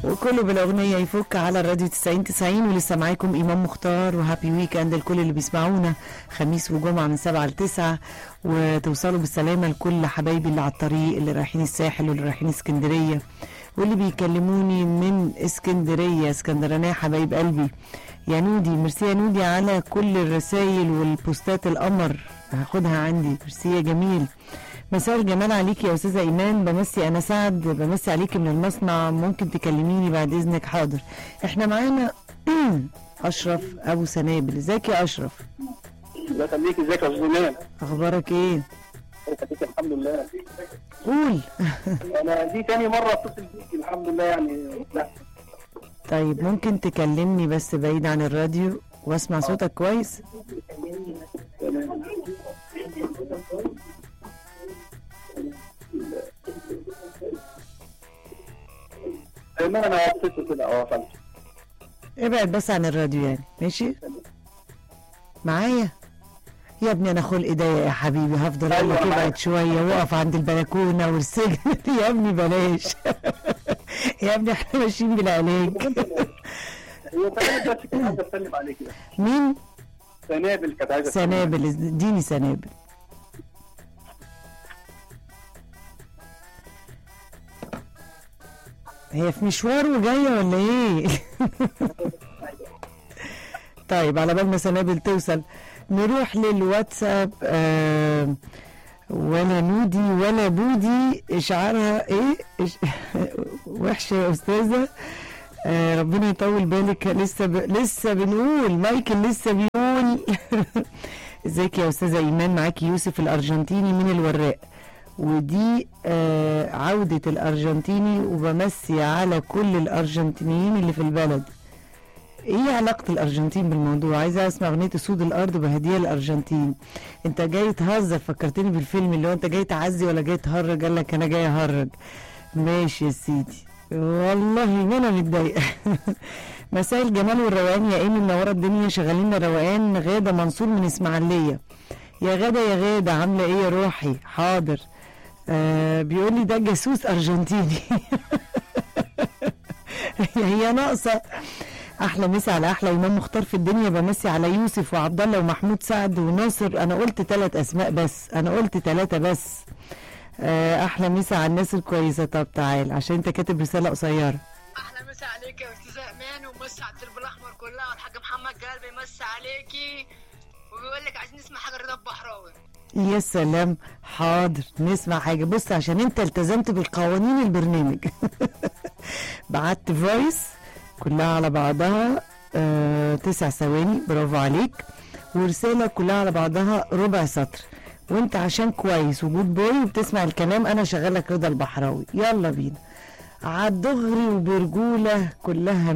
وكله بالاغنيه يفك على الراديو 90 90 ولسه معاكم امام مختار وهابي ويك اند لكل اللي بيسمعونا خميس وجمعه من 7 ل 9 وتوصلوا بالسلامه لكل حبايبي اللي على الطريق اللي رايحين الساحل واللي رايحين اسكندريه واللي بيكلموني من اسكندريه اسكندرانيه حبايب قلبي يا نودي ميرسي يا نودي على كل الرسائل والبوستات القمر هاخدها عندي ميرسي يا جميل مساء الجمال عليكي يا استاذه ايمان بمسي انا سعد بمسي عليكي من المصنع ممكن تكلميني بعد اذنك حاضر احنا معانا اشرف ابو سنابل ازيك يا اشرف الله يخليك ازيك يا استاذ ايمان اخبارك ايه كيف الحمد لله قول انا دي تاني مره اتصل بيك الحمد لله يعني لا طيب ممكن تكلمني بس بعيد عن الراديو واسمع صوتك كويس تمام. تمام انا وصلت كده اه وصلت ابعد بس عن الراديو يعني ماشي معايا يا ابني انا خلق ضيق يا حبيبي هفضل اقول لك أيوة ابعد معاك. شويه وقف عند البلكونه والسجن يا ابني بلاش يا ابني احنا ماشيين بالعلاج هي سنابل بس كانت عايزه تسلم عليك كده مين سنابل كانت عايزه تسلم عليك. سنابل اديني سنابل هي في مشوار وجايه ولا ايه طيب على بال ما سنابل توصل نروح للواتساب آه ولا نودي ولا بودي اشعارها ايه إش... وحشه يا استاذه آه ربنا يطول بالك لسه ب... لسه بنقول مايكل لسه بيقول ازيك يا استاذه ايمان معاكي يوسف الارجنتيني من الوراق ودي آه عودة الأرجنتيني وبمسي على كل الأرجنتينيين اللي في البلد ايه علاقة الأرجنتين بالموضوع عايزة أسمع أغنية سود الأرض بهدية الأرجنتين أنت جاي تهزر فكرتني بالفيلم اللي هو أنت جاي تعزي ولا جاي تهرج قال لك أنا جاي أهرج ماشي يا سيدي والله ما أنا متضايقة مساء الجمال والروقان يا إيمي منورة الدنيا شغالين روقان غادة منصور من إسماعيلية يا غادة يا غادة عاملة إيه يا روحي حاضر آه بيقول لي ده جاسوس أرجنتيني هي ناقصة احلى مسا على احلى امام مختار في الدنيا بمسي على يوسف وعبد الله ومحمود سعد وناصر انا قلت ثلاث اسماء بس انا قلت ثلاثه بس آه، احلى مسا على الناس الكويسه طب تعال عشان انت كاتب رساله قصيره احلى مسا عليك يا استاذ امان ومسا على الدرب الاحمر كلها والحاج محمد جلال بيمسي عليكي وبيقول لك عايزين نسمع حاجه رضا البحراوي يا سلام حاضر نسمع حاجه بص عشان انت التزمت بالقوانين البرنامج بعت فويس كلها على بعضها آه تسع ثواني برافو عليك ورسالة كلها على بعضها ربع سطر وانت عشان كويس وجود بوي وبتسمع الكلام انا شغالك رضا البحراوي يلا بينا عالدغري وبرجولة كلها